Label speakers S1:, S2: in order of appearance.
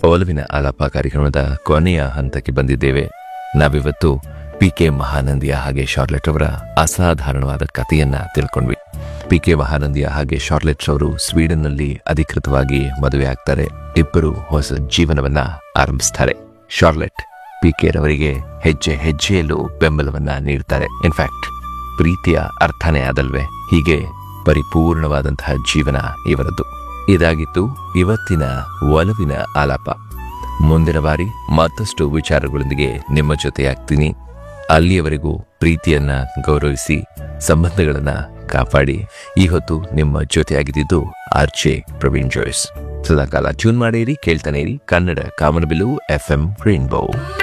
S1: ಒಲವಿನ ಆಲಾಪ ಕಾರ್ಯಕ್ರಮದ ಕೊನೆಯ ಹಂತಕ್ಕೆ ಬಂದಿದ್ದೇವೆ ನಾವಿವತ್ತು ಪಿ ಕೆ ಮಹಾನಂದಿಯ ಹಾಗೆ ಶಾರ್ಲೆಟ್ ಅವರ ಅಸಾಧಾರಣವಾದ ಕಥೆಯನ್ನ ತಿಳ್ಕೊಂಡ್ವಿ ಪಿ ಕೆ ಮಹಾನಂದಿಯ ಹಾಗೆ ಶಾರ್ಲೆಟ್ ಅವರು ಸ್ವೀಡನ್ನಲ್ಲಿ ಅಧಿಕೃತವಾಗಿ ಮದುವೆ ಆಗ್ತಾರೆ ಇಬ್ಬರು ಹೊಸ ಜೀವನವನ್ನ ಆರಂಭಿಸ್ತಾರೆ ಶಾರ್ಲೆಟ್ ಪಿ ಕೆ ರವರಿಗೆ ಹೆಜ್ಜೆ ಹೆಜ್ಜೆಯಲ್ಲೂ ಬೆಂಬಲವನ್ನ ನೀಡ್ತಾರೆ ಇನ್ಫ್ಯಾಕ್ಟ್ ಪ್ರೀತಿಯ ಅರ್ಥನೇ ಅದಲ್ವೇ ಹೀಗೆ ಪರಿಪೂರ್ಣವಾದಂತಹ ಜೀವನ ಇವರದ್ದು ಇದಾಗಿತ್ತು ಇವತ್ತಿನ ಒಲವಿನ ಆಲಾಪ ಮುಂದಿನ ಬಾರಿ ಮತ್ತಷ್ಟು ವಿಚಾರಗಳೊಂದಿಗೆ ನಿಮ್ಮ ಜೊತೆಯಾಗ್ತೀನಿ ಅಲ್ಲಿಯವರೆಗೂ ಪ್ರೀತಿಯನ್ನ ಗೌರವಿಸಿ ಸಂಬಂಧಗಳನ್ನ ಕಾಪಾಡಿ ಈ ಹೊತ್ತು ನಿಮ್ಮ ಜೊತೆಯಾಗಿದ್ದು ಆರ್ಜೆ ಪ್ರವೀಣ್ ಜೋಯ್ಸ್ ಸದಾಕಾಲ ಟ್ಯೂನ್ ಮಾಡಿರಿ ಕೇಳ್ತಾನೆ ಇರಿ ಕನ್ನಡ ಕಾಮನಬಿಲ್ಲು ಎಫ್ ಎಂ ರೈನ್ಬೋ